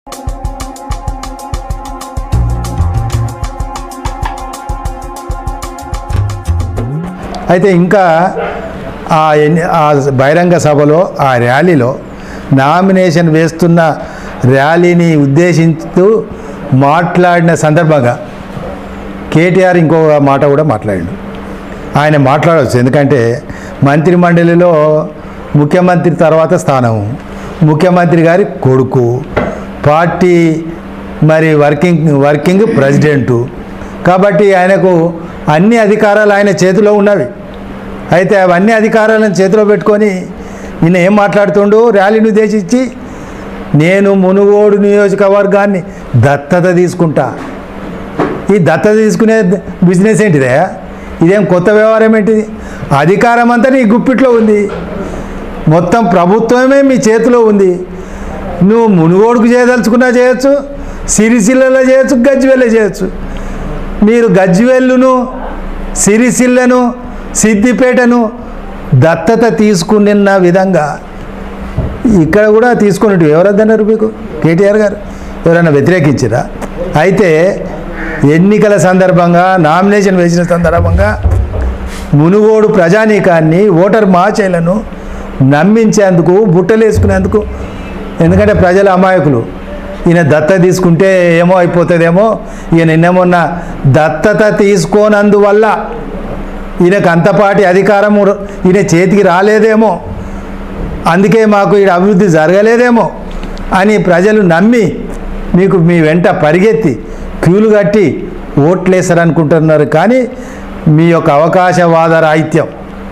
అయితే ఇంకా ఆ ఎన్ని ఆ బహిరంగ సభలో ఆ ర్యాలీలో నామినేషన్ వేస్తున్న ర్యాలీని ఉద్దేశిస్తూ మాట్లాడిన సందర్భంగా కేటీఆర్ ఇంకో మాట కూడా మాట్లాడిండు ఆయన మాట్లాడవచ్చు ఎందుకంటే మంత్రి మండలిలో ముఖ్యమంత్రి తర్వాత స్థానం ముఖ్యమంత్రి గారి కొడుకు పార్టీ మరి వర్కింగ్ వర్కింగ్ ప్రెసిడెంటు కాబట్టి ఆయనకు అన్ని అధికారాలు ఆయన చేతిలో ఉన్నవి అయితే అవన్నీ అధికారాలను చేతిలో పెట్టుకొని ఈయన ఏం మాట్లాడుతుండు ర్యాలీని ఉద్దేశించి నేను మునుగోడు నియోజకవర్గాన్ని దత్తత తీసుకుంటా ఈ దత్తత తీసుకునే బిజినెస్ ఏంటిదే ఇదేం కొత్త వ్యవహారం ఏంటిది అధికారం అంతా నీ గుప్పిట్లో ఉంది మొత్తం ప్రభుత్వమే మీ చేతిలో ఉంది నువ్వు మునుగోడుకు చేయదలుచుకున్నా చేయొచ్చు సిరిసిల్లలో చేయొచ్చు గజ్జివెల్లో చేయొచ్చు మీరు గజ్జివెల్లును సిరిసిల్లను సిద్దిపేటను దత్తత తీసుకున్న విధంగా ఇక్కడ కూడా తీసుకున్నట్టు ఎవరద్దన్నారు మీకు కేటీఆర్ గారు ఎవరైనా వ్యతిరేకించారా అయితే ఎన్నికల సందర్భంగా నామినేషన్ వేసిన సందర్భంగా మునుగోడు ప్రజానీకాన్ని ఓటర్ మహాశైలను నమ్మించేందుకు బుట్టలేసుకునేందుకు ఎందుకంటే ప్రజల అమాయకులు ఈయన దత్త తీసుకుంటే ఏమో అయిపోతుందేమో ఈయన నిన్న మొన్న దత్తత తీసుకోనందువల్ల ఈయనకు అంతపాటి అధికారము ఈయన చేతికి రాలేదేమో అందుకే మాకు ఈ అభివృద్ధి జరగలేదేమో అని ప్రజలు నమ్మి మీకు మీ వెంట పరిగెత్తి క్యూలు కట్టి ఓట్లేస్తారనుకుంటున్నారు కానీ మీ యొక్క అవకాశవాద రాహిత్యం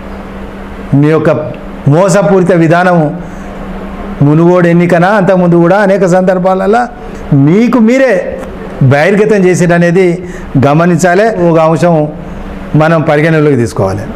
మీ యొక్క మోసపూరిత విధానం మునుగోడు ఎన్నికన అంతకుముందు కూడా అనేక సందర్భాలలో మీకు మీరే బహిర్గతం చేసేది అనేది గమనించాలి ఒక అంశం మనం పరిగణలోకి తీసుకోవాలి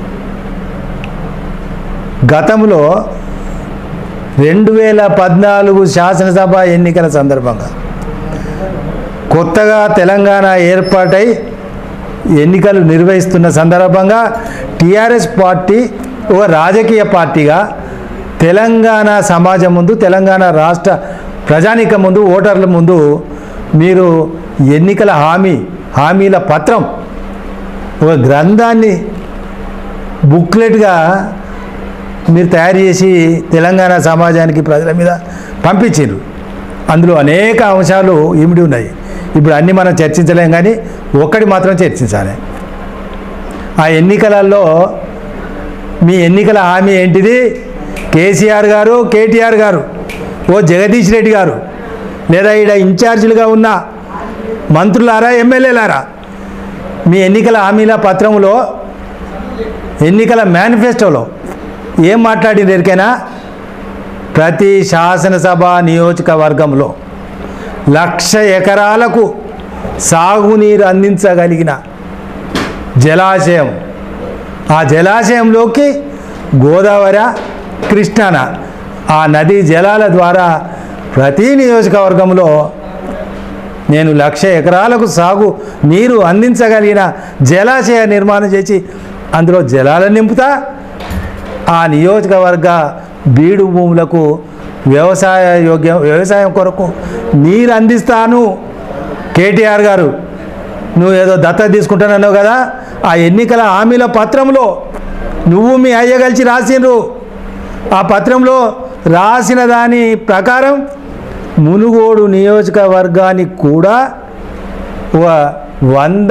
గతంలో రెండు వేల పద్నాలుగు శాసనసభ ఎన్నికల సందర్భంగా కొత్తగా తెలంగాణ ఏర్పాటై ఎన్నికలు నిర్వహిస్తున్న సందర్భంగా టీఆర్ఎస్ పార్టీ ఒక రాజకీయ పార్టీగా తెలంగాణ సమాజం ముందు తెలంగాణ రాష్ట్ర ప్రజానిక ముందు ఓటర్ల ముందు మీరు ఎన్నికల హామీ హామీల పత్రం ఒక గ్రంథాన్ని బుక్లెట్గా మీరు తయారు చేసి తెలంగాణ సమాజానికి ప్రజల మీద పంపించారు అందులో అనేక అంశాలు ఇమిడి ఉన్నాయి ఇప్పుడు అన్నీ మనం చర్చించలేం కానీ ఒక్కటి మాత్రం చర్చించాలి ఆ ఎన్నికలలో మీ ఎన్నికల హామీ ఏంటిది కేసీఆర్ గారు కేటీఆర్ గారు ఓ జగదీష్ రెడ్డి గారు లేదా ఈడ ఇన్ఛార్జీలుగా ఉన్న మంత్రులారా ఎమ్మెల్యేలారా మీ ఎన్నికల హామీల పత్రంలో ఎన్నికల మేనిఫెస్టోలో ఏం మాట్లాడింది ఎరికైనా ప్రతి శాసనసభ నియోజకవర్గంలో లక్ష ఎకరాలకు సాగునీరు అందించగలిగిన జలాశయం ఆ జలాశయంలోకి గోదావరి కృష్ణాన ఆ నదీ జలాల ద్వారా ప్రతి నియోజకవర్గంలో నేను లక్ష ఎకరాలకు సాగు నీరు అందించగలిగిన జలాశయ నిర్మాణం చేసి అందులో జలాలను నింపుతా ఆ నియోజకవర్గ బీడు భూములకు వ్యవసాయ యోగ్యం వ్యవసాయం కొరకు నీరు అందిస్తాను కేటీఆర్ గారు నువ్వు ఏదో దత్తత తీసుకుంటానన్నావు కదా ఆ ఎన్నికల హామీల పత్రంలో నువ్వు మీ అయ్య కలిసి రాసిండ్రు ఆ పత్రంలో రాసిన దాని ప్రకారం మునుగోడు నియోజకవర్గానికి కూడా ఒక వంద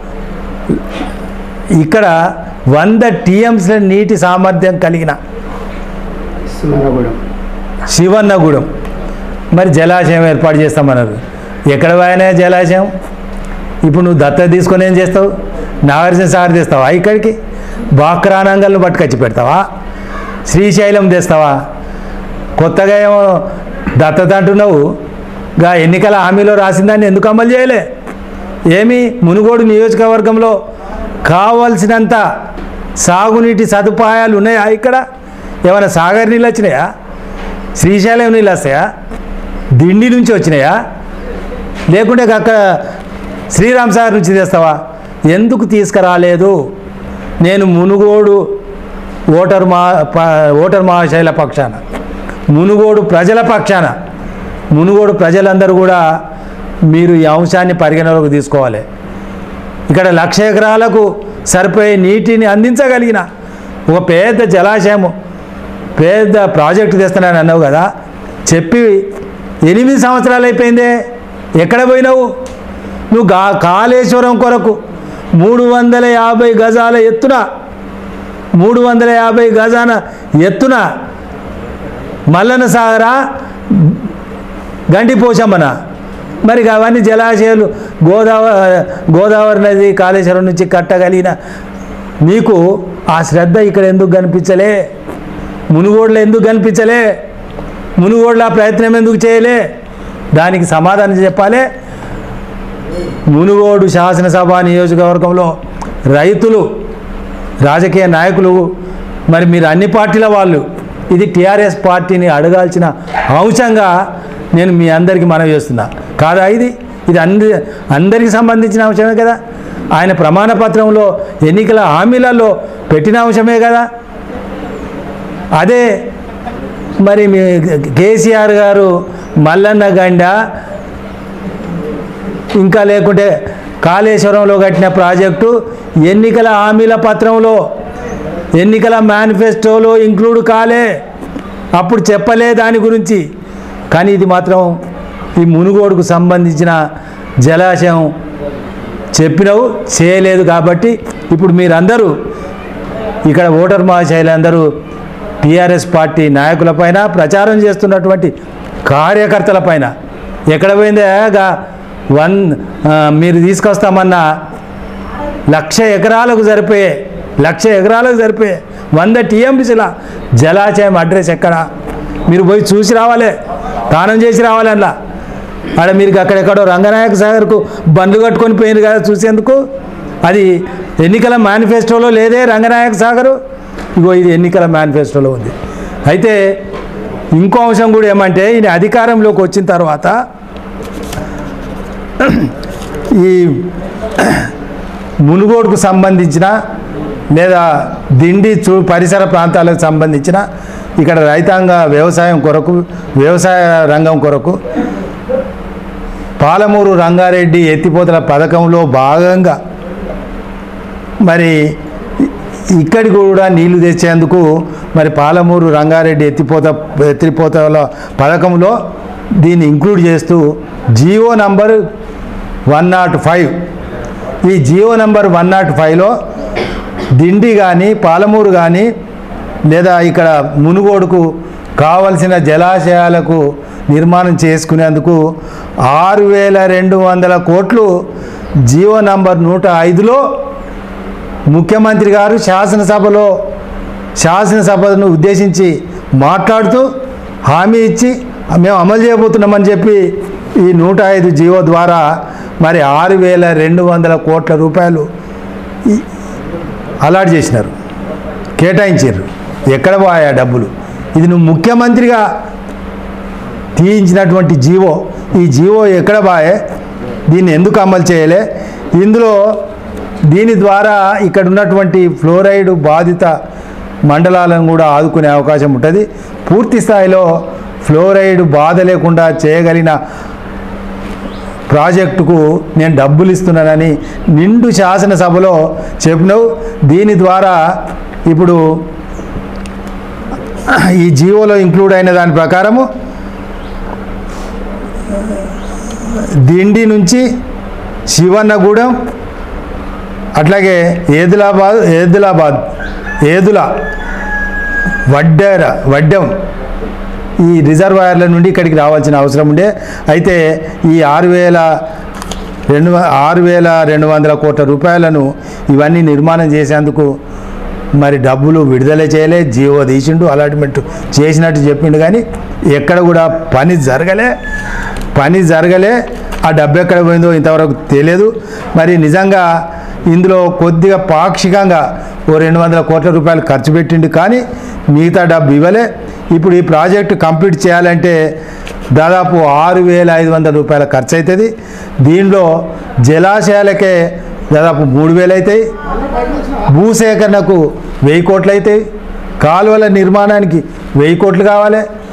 ఇక్కడ వంద టీఎంసీల నీటి సామర్థ్యం కలిగిన శివన్నగూడెం మరి జలాశయం ఏర్పాటు చేస్తామన్నారు ఎక్కడ పోయినా జలాశయం ఇప్పుడు నువ్వు దత్త తీసుకొని ఏం చేస్తావు నాగార్జున సాగర్ తెస్తావా ఇక్కడికి బాక్రానంగల్ని పట్టుకొచ్చి పెడతావా శ్రీశైలం తెస్తావా కొత్తగా ఏమో దత్తత అంటున్నావు గా ఎన్నికల హామీలో రాసిందాన్ని ఎందుకు అమలు చేయలే ఏమి మునుగోడు నియోజకవర్గంలో కావలసినంత సాగునీటి సదుపాయాలు ఉన్నాయా ఇక్కడ ఏమైనా సాగర్ నీళ్ళు వచ్చినాయా శ్రీశైలం నీళ్ళు వస్తాయా దిండి నుంచి వచ్చినాయా లేకుంటే అక్కడ శ్రీరామ్ సాగర్ నుంచి తెస్తావా ఎందుకు తీసుకురాలేదు నేను మునుగోడు ఓటర్ మా ప- ఓటర్ మహాశైల పక్షాన మునుగోడు ప్రజల పక్షాన మునుగోడు ప్రజలందరూ కూడా మీరు ఈ అంశాన్ని పరిగణలోకి తీసుకోవాలి ఇక్కడ లక్ష ఎకరాలకు సరిపోయే నీటిని అందించగలిగిన ఒక పెద్ద జలాశయము పెద్ద ప్రాజెక్టు తెస్తున్నాను అన్నావు కదా చెప్పి ఎనిమిది సంవత్సరాలు అయిపోయిందే ఎక్కడ పోయినావు నువ్వు గా కాళేశ్వరం కొరకు మూడు వందల యాభై గజాల ఎత్తున మూడు వందల యాభై గజాన ఎత్తున మల్లన సాగరా గండి పోషమ్మన మరి అవన్నీ జలాశయాలు గోదావరి గోదావరి నది కాళేశ్వరం నుంచి కట్టగలిగిన నీకు ఆ శ్రద్ధ ఇక్కడ ఎందుకు కనిపించలే మునుగోడులో ఎందుకు కనిపించలే మునుగోడులో ఆ ప్రయత్నం ఎందుకు చేయలే దానికి సమాధానం చెప్పాలి మునుగోడు శాసనసభ నియోజకవర్గంలో రైతులు రాజకీయ నాయకులు మరి మీరు అన్ని పార్టీల వాళ్ళు ఇది టీఆర్ఎస్ పార్టీని అడగాల్సిన అంశంగా నేను మీ అందరికీ మనవి చేస్తున్నా కాదా ఇది ఇది అందరి అందరికీ సంబంధించిన అంశమే కదా ఆయన ప్రమాణ పత్రంలో ఎన్నికల హామీలలో పెట్టిన అంశమే కదా అదే మరి మీ కేసీఆర్ గారు మల్లన్న గండ ఇంకా లేకుంటే కాళేశ్వరంలో కట్టిన ప్రాజెక్టు ఎన్నికల హామీల పత్రంలో ఎన్నికల మేనిఫెస్టోలో ఇంక్లూడ్ కాలే అప్పుడు చెప్పలే దాని గురించి కానీ ఇది మాత్రం ఈ మునుగోడుకు సంబంధించిన జలాశయం చెప్పినవు చేయలేదు కాబట్టి ఇప్పుడు మీరందరూ ఇక్కడ ఓటర్ మహాశైలందరూ టీఆర్ఎస్ పార్టీ నాయకులపైన ప్రచారం చేస్తున్నటువంటి కార్యకర్తలపైన ఎక్కడ పోయిందే గా వన్ ఆ, మీరు తీసుకొస్తామన్న లక్ష ఎకరాలకు సరిపోయే లక్ష ఎకరాలకు సరిపోయే వంద టీఎంసీల జలాశయం అడ్రస్ ఎక్కడ మీరు పోయి చూసి రావాలి తానం చేసి రావాలి అందులో ఆడ మీరు అక్కడెక్కడో రంగనాయక సాగర్కు బండ్లు కట్టుకొని పోయింది కదా చూసేందుకు అది ఎన్నికల మేనిఫెస్టోలో లేదే రంగనాయక సాగరు ఇగో ఇది ఎన్నికల మేనిఫెస్టోలో ఉంది అయితే ఇంకో అంశం కూడా ఏమంటే ఈయన అధికారంలోకి వచ్చిన తర్వాత ఈ మునుగోడుకు సంబంధించిన లేదా దిండి చూ పరిసర ప్రాంతాలకు సంబంధించిన ఇక్కడ రైతాంగ వ్యవసాయం కొరకు వ్యవసాయ రంగం కొరకు పాలమూరు రంగారెడ్డి ఎత్తిపోతల పథకంలో భాగంగా మరి ఇ- ఇక్కడికి కూడా నీళ్లు తెచ్చేందుకు మరి పాలమూరు రంగారెడ్డి ఎత్తిపోత ఎత్తిపోతల పథకంలో దీన్ని ఇంక్లూడ్ చేస్తూ Jio number one nought five ఈ జియో నంబర్ వన్ నాట్ ఫైవ్లో దిండి కానీ పాలమూరు కానీ లేదా ఇక్కడ మునుగోడుకు కావలసిన జలాశయాలకు నిర్మాణం చేసుకునేందుకు ఆరు వేల రెండు వందల కోట్లు జియో నంబర్ నూట ఐదులో ముఖ్యమంత్రి గారు శాసనసభలో శాసనసభను ఉద్దేశించి మాట్లాడుతూ హామీ ఇచ్చి మేము అమలు చేయబోతున్నామని చెప్పి ఈ నూట ఐదు జీవో ద్వారా మరి ఆరు వేల రెండు వందల కోట్ల రూపాయలు ఈ- అలాట్ చేసినారు కేటాయించారు ఎక్కడ పోయా డబ్బులు ఇది నువ్వు ముఖ్యమంత్రిగా తీయించినటువంటి జీవో ఈ జీవో ఎక్కడ బాయే దీన్ని ఎందుకు అమలు చేయలే ఇందులో దీని ద్వారా ఇక్కడ ఉన్నటువంటి ఫ్లోరైడ్ బాధిత మండలాలను కూడా ఆదుకునే అవకాశం ఉంటుంది పూర్తి స్థాయిలో ఫ్లోరైడ్ బాధ లేకుండా చేయగలిగిన ప్రాజెక్టుకు నేను డబ్బులు ఇస్తున్నానని నిండు శాసనసభలో చెప్పినావు దీని ద్వారా ఇప్పుడు ఈ జీవోలో ఇంక్లూడ్ అయిన దాని ప్రకారము దిండి నుంచి శివన్నగూడెం అట్లాగే ఏదిలాబాద్ ఏదిలాబాద్ ఏదుల వడ్డేర వడ్డెం ఈ రిజర్వాయర్ల నుండి ఇక్కడికి రావాల్సిన అవసరం ఉండే అయితే ఈ ఆరు వేల రెండు వ- ఆరు వేల రెండు వందల కోట్ల రూపాయలను ఇవన్నీ నిర్మాణం చేసేందుకు మరి డబ్బులు విడుదల చేయలే జీవో తీసిండు అలాట్మెంట్ చేసినట్టు చెప్పిండు కానీ ఎక్కడ కూడా పని జరగలే పని జరగలే ఆ డబ్బు ఎక్కడ పోయిందో ఇంతవరకు తెలియదు మరి నిజంగా ఇందులో కొద్దిగా పాక్షికంగా ఓ రెండు వందల కోట్ల రూపాయలు ఖర్చు పెట్టిండు కానీ మిగతా డబ్బు ఇవ్వలే ఇప్పుడు ఈ ప్రాజెక్టు కంప్లీట్ చేయాలంటే దాదాపు ఆరు వేల ఐదు వందల రూపాయల ఖర్చు అవుతుంది దీనిలో జలాశయాలకే దాదాపు మూడు వేలు అవుతాయి భూసేకరణకు వెయ్యి కోట్లు అవుతాయి కాలువల నిర్మాణానికి వెయ్యి కోట్లు కావాలి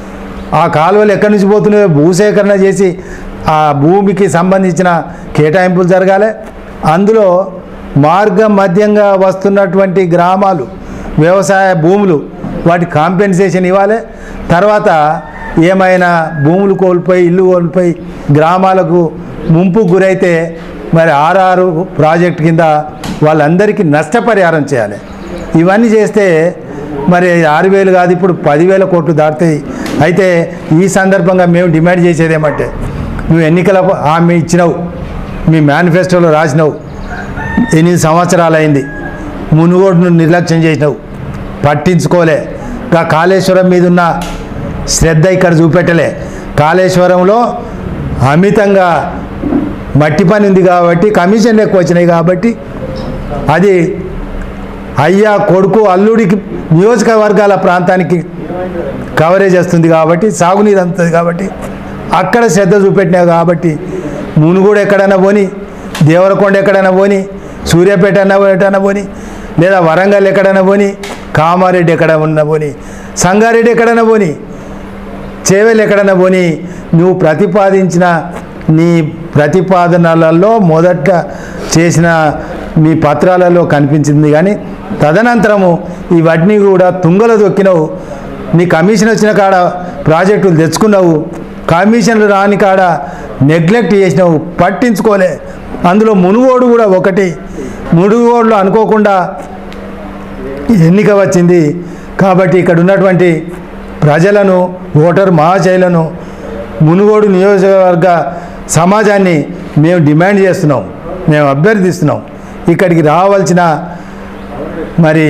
ఆ కాలువలు ఎక్కడి నుంచి పోతున్నాయో భూసేకరణ చేసి ఆ భూమికి సంబంధించిన కేటాయింపులు జరగాలి అందులో మార్గం మధ్యంగా వస్తున్నటువంటి గ్రామాలు వ్యవసాయ భూములు వాటి కాంపెన్సేషన్ ఇవ్వాలి తర్వాత ఏమైనా భూములు కోల్పోయి ఇల్లు కోల్పోయి గ్రామాలకు ముంపు గురైతే మరి ఆర్ఆర్ ప్రాజెక్ట్ కింద వాళ్ళందరికీ నష్టపరిహారం చేయాలి ఇవన్నీ చేస్తే మరి ఆరు వేలు కాదు ఇప్పుడు పదివేల కోట్లు దాటుతాయి అయితే ఈ సందర్భంగా మేము డిమాండ్ చేసేది ఏమంటే నువ్వు ఎన్నికల హామీ ఇచ్చినావు మీ మేనిఫెస్టోలో రాసినావు ఎనిమిది సంవత్సరాలు అయింది మునుగోడును నిర్లక్ష్యం చేసినావు పట్టించుకోలే ఇంకా కాళేశ్వరం మీద ఉన్న శ్రద్ధ ఇక్కడ చూపెట్టలే కాళేశ్వరంలో అమితంగా మట్టి పని ఉంది కాబట్టి కమిషన్లు ఎక్కువ వచ్చినాయి కాబట్టి అది అయ్యా కొడుకు అల్లుడికి నియోజకవర్గాల ప్రాంతానికి కవరేజ్ వస్తుంది కాబట్టి సాగునీరు అందుతుంది కాబట్టి అక్కడ శ్రద్ధ చూపెట్టినావు కాబట్టి మునుగోడు ఎక్కడైనా పోని దేవరకొండ ఎక్కడైనా పోని సూర్యాపేట అన్న ఎటైనా పోని లేదా వరంగల్ ఎక్కడైనా పోని కామారెడ్డి ఎక్కడ ఉన్నా పోని సంగారెడ్డి ఎక్కడైనా పోని చేవెలు ఎక్కడైనా పోని నువ్వు ప్రతిపాదించిన నీ ప్రతిపాదనలలో మొదట చేసిన నీ పత్రాలలో కనిపించింది కానీ తదనంతరము ఇవన్నీ కూడా తుంగలో దొక్కినవు నీ కమిషన్ వచ్చిన కాడ ప్రాజెక్టులు తెచ్చుకున్నావు కమిషన్లు రాని కాడ నెగ్లెక్ట్ చేసినావు పట్టించుకోలే అందులో మునుగోడు కూడా ఒకటి మునుగోడులో అనుకోకుండా ఎన్నిక వచ్చింది కాబట్టి ఇక్కడ ఉన్నటువంటి ప్రజలను ఓటర్ మహాశైలను మునుగోడు నియోజకవర్గ సమాజాన్ని మేము డిమాండ్ చేస్తున్నాం మేము అభ్యర్థిస్తున్నాం ఇక్కడికి రావాల్సిన మరి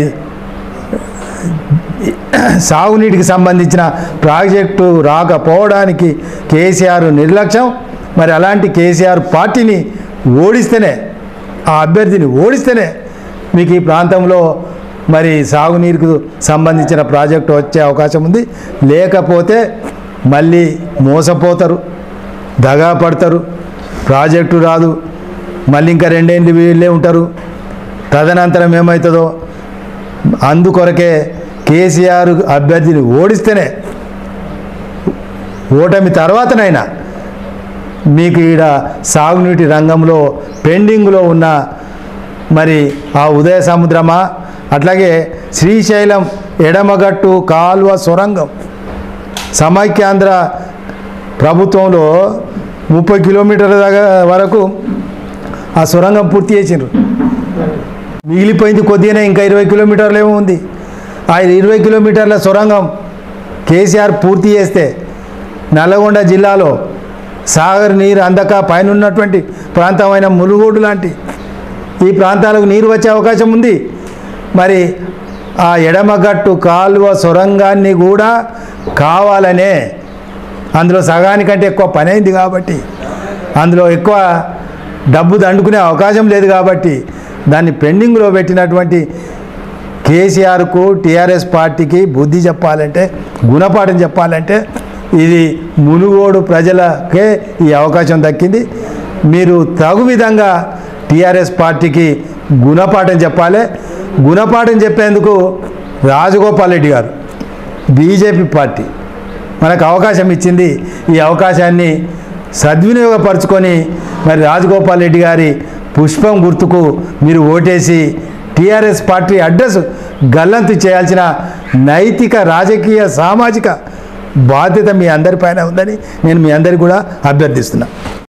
సాగునీటికి సంబంధించిన ప్రాజెక్టు రాకపోవడానికి కేసీఆర్ నిర్లక్ష్యం మరి అలాంటి కేసీఆర్ పార్టీని ఓడిస్తేనే ఆ అభ్యర్థిని ఓడిస్తేనే మీకు ఈ ప్రాంతంలో మరి సాగునీరుకు సంబంధించిన ప్రాజెక్టు వచ్చే అవకాశం ఉంది లేకపోతే మళ్ళీ మోసపోతారు దగా పడతారు ప్రాజెక్టు రాదు మళ్ళీ ఇంకా రెండేళ్ళు వీళ్ళే ఉంటారు తదనంతరం ఏమవుతుందో అందుకొరకే కేసీఆర్ అభ్యర్థిని ఓడిస్తేనే ఓటమి తర్వాతనైనా మీకు ఈడ సాగునీటి రంగంలో పెండింగ్లో ఉన్న మరి ఆ ఉదయ సముద్రమా అట్లాగే శ్రీశైలం ఎడమగట్టు కాలువ సొరంగం సమైక్యాంధ్ర ప్రభుత్వంలో ముప్పై కిలోమీటర్ల దగ్గర వరకు ఆ సొరంగం పూర్తి చేసిండ్రు మిగిలిపోయింది కొద్దిగానే ఇంకా ఇరవై కిలోమీటర్లు ఏమో ఉంది ఆ ఇరవై కిలోమీటర్ల సొరంగం కేసీఆర్ పూర్తి చేస్తే నల్లగొండ జిల్లాలో సాగర్ నీరు అందక పైన ఉన్నటువంటి ప్రాంతమైన మునుగోడు లాంటి ఈ ప్రాంతాలకు నీరు వచ్చే అవకాశం ఉంది మరి ఆ ఎడమగట్టు కాలువ సొరంగాన్ని కూడా కావాలనే అందులో సగానికంటే ఎక్కువ పని అయింది కాబట్టి అందులో ఎక్కువ డబ్బు దండుకునే అవకాశం లేదు కాబట్టి దాన్ని పెండింగ్లో పెట్టినటువంటి కేసీఆర్కు టీఆర్ఎస్ పార్టీకి బుద్ధి చెప్పాలంటే గుణపాఠం చెప్పాలంటే ఇది మునుగోడు ప్రజలకే ఈ అవకాశం దక్కింది మీరు తగు విధంగా టీఆర్ఎస్ పార్టీకి గుణపాఠం చెప్పాలి గుణపాఠం చెప్పేందుకు రాజగోపాల్ రెడ్డి గారు బీజేపీ పార్టీ మనకు అవకాశం ఇచ్చింది ఈ అవకాశాన్ని సద్వినియోగపరుచుకొని మరి రాజగోపాల్ రెడ్డి గారి పుష్పం గుర్తుకు మీరు ఓటేసి టీఆర్ఎస్ పార్టీ అడ్రస్ గల్లంతు చేయాల్సిన నైతిక రాజకీయ సామాజిక బాధ్యత మీ అందరిపైన ఉందని నేను మీ అందరికి కూడా అభ్యర్థిస్తున్నా